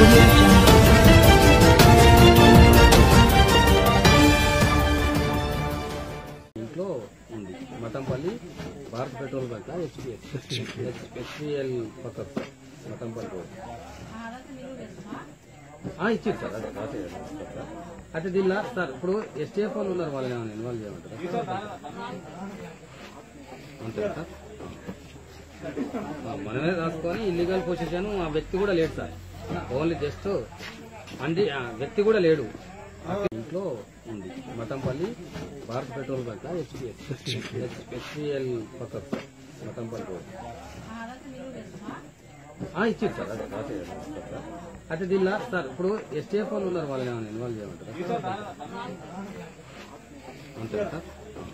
audio jungle. ఇంట్లో ఉంది Mathampalli Bharat petrol bunk HPS HPL పక్కకు సార్ మఠంపల్లి రోడ్ ఆ, ఇచ్చింది సార్ అదే రాసేయండి సార్ అయితే దీనిలో సార్ ఇప్పుడు ఎస్టీఎఫ్ వాళ్ళు ఉన్నారు వాళ్ళని ఏమైనా ఇన్వాల్వ్ చేయమంటారా అంతే సార్ ఆ, మనమే రాసుకొని ఇల్లీగల్ పొజిషన్ ఆ వ్యక్తి కూడా లేడు సార్ ఓన్లీ జస్ట్ అండి ఆ వ్యక్తి కూడా లేడు ఇంట్లో ఉంది Mathampalli Bharat petrol bunk HPS HPL పక్కకు సార్ మఠంపల్లి రోడ్ ఆ, ఇచ్చింది సార్ అదే రాసేయండి సార్ అయితే దీనిలో సార్ ఇప్పుడు ఎస్టీఎఫ్ వాళ్ళు ఉన్నారు వాళ్ళని ఏమైనా ఇన్వాల్వ్ చేయమంటారా అంతే సార్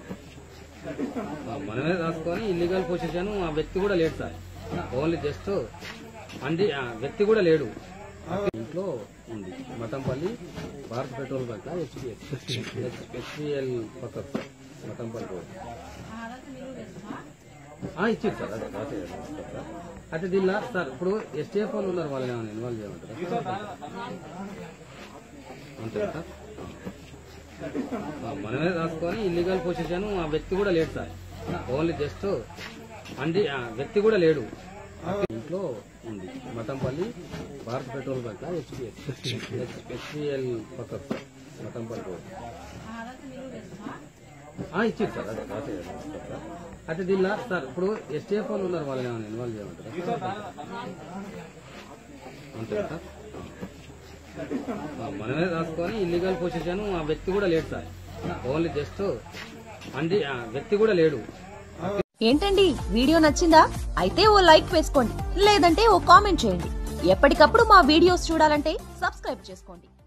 ఆ, మనమే రాసుకొని ఇల్లీగల్ పొజిషన్ ఆ వ్యక్తి కూడా లేడు సార్ ఓన్లీ జస్ట్ అండి ఆ వ్యక్తి కూడా లేడు ఇంట్లో ఉంది Mathampalli Bharat petrol bunk HPS HPL పక్కకు సార్ మఠంపల్లి రోడ్ ఆ, ఇచ్చింది సార్ అదే రాసేయండి సార్ అయితే దీనిలో సార్ ఇప్పుడు ఎస్టీఎఫ్ వాళ్ళు ఉన్నారు వాళ్ళని ఏమైనా ఇన్వాల్వ్ చేయమంటారా అంతే సార్ ఆ, మనమే రాసుకొని ఇల్లీగల్ పొజిషన్ ఆ వ్యక్తి కూడా లేడు సార్ ఓన్లీ జస్ట్ అండి ఆ వ్యక్తి కూడా లేడు ఇంట్లో ఉంది Mathampalli Bharat petrol bunk HPS HPL పక్కకు సార్ మఠంపల్లి రోడ్ ఆ, ఇచ్చింది సార్ అదే రాసేయండి సార్ అయితే దీనిలో సార్ ఇప్పుడు ఎస్టీఎఫ్ వాళ్ళు ఉన్నారు వాళ్ళని ఏమైనా ఇన్వాల్వ్ చేయమంటారా అంతే సార్ ఆ, మనమే రాసుకొని ఇల్లీగల్ పొజిషన్ ఆ వ్యక్తి కూడా లేడు సార్ ఓన్లీ జస్ట్ అండి ఆ వ్యక్తి కూడా లేడు ఏంటండి వీడియో నచ్చిందా అయితే ఓ లైక్ వేసుకోండి లేదంటే ఓ కామెంట్ చేయండి ఎప్పటికప్పుడు మా వీడియోస్ చూడాలంటే సబ్స్క్రైబ్ చేసుకోండి